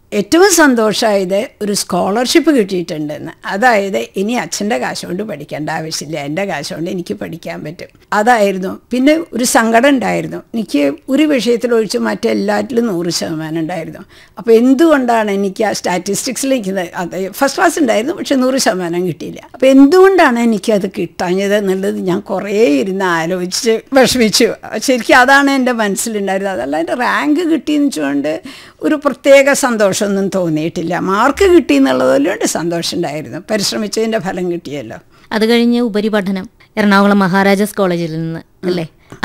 ഏറ്റവും സന്തോഷമായത് ഒരു സ്കോളർഷിപ്പ് കിട്ടിയിട്ടുണ്ടെന്ന് അതായത് ഇനി അച്ഛൻ്റെ കാശ് കൊണ്ട് പഠിക്കേണ്ട ആവശ്യമില്ല എൻ്റെ കാശ് കൊണ്ട് എനിക്ക് പഠിക്കാൻ പറ്റും അതായിരുന്നു പിന്നെ ഒരു സങ്കടം ഉണ്ടായിരുന്നു എനിക്ക് ഒരു വിഷയത്തിൽ ഒഴിച്ച് മറ്റെല്ലാറ്റിലും നൂറ് ശതമാനം ഉണ്ടായിരുന്നു അപ്പോൾ എന്തുകൊണ്ടാണ് എനിക്ക് ആ സ്റ്റാറ്റിസ്റ്റിക്സിലേക്ക് അത് ഫസ്റ്റ് ക്ലാസ് ഉണ്ടായിരുന്നു പക്ഷെ നൂറ് ശതമാനം കിട്ടിയില്ല അപ്പോൾ എന്തുകൊണ്ടാണ് എനിക്കത് കിട്ടാഞ്ഞത് എന്നുള്ളത് ഞാൻ കുറേ ഇരുന്ന് ആലോചിച്ച് വിഷമിച്ചു ശരിക്കും അതാണ് എൻ്റെ മനസ്സിലുണ്ടായിരുന്നത് അതല്ല എൻ്റെ റാങ്ക് കിട്ടിയെന്ന് വെച്ചുകൊണ്ട് ഒരു പ്രത്യേക സന്തോഷമൊന്നും തോന്നിയിട്ടില്ല മാർക്ക് കിട്ടി എന്നുള്ളതുകൊണ്ട് സന്തോഷം ഉണ്ടായിരുന്നു പരിശ്രമിച്ചതിൻ്റെ ഫലം കിട്ടിയല്ലോ അത് കഴിഞ്ഞ് ഉപരിപഠനം എറണാകുളം മഹാരാജാസ് കോളേജിൽ നിന്ന് അല്ലേ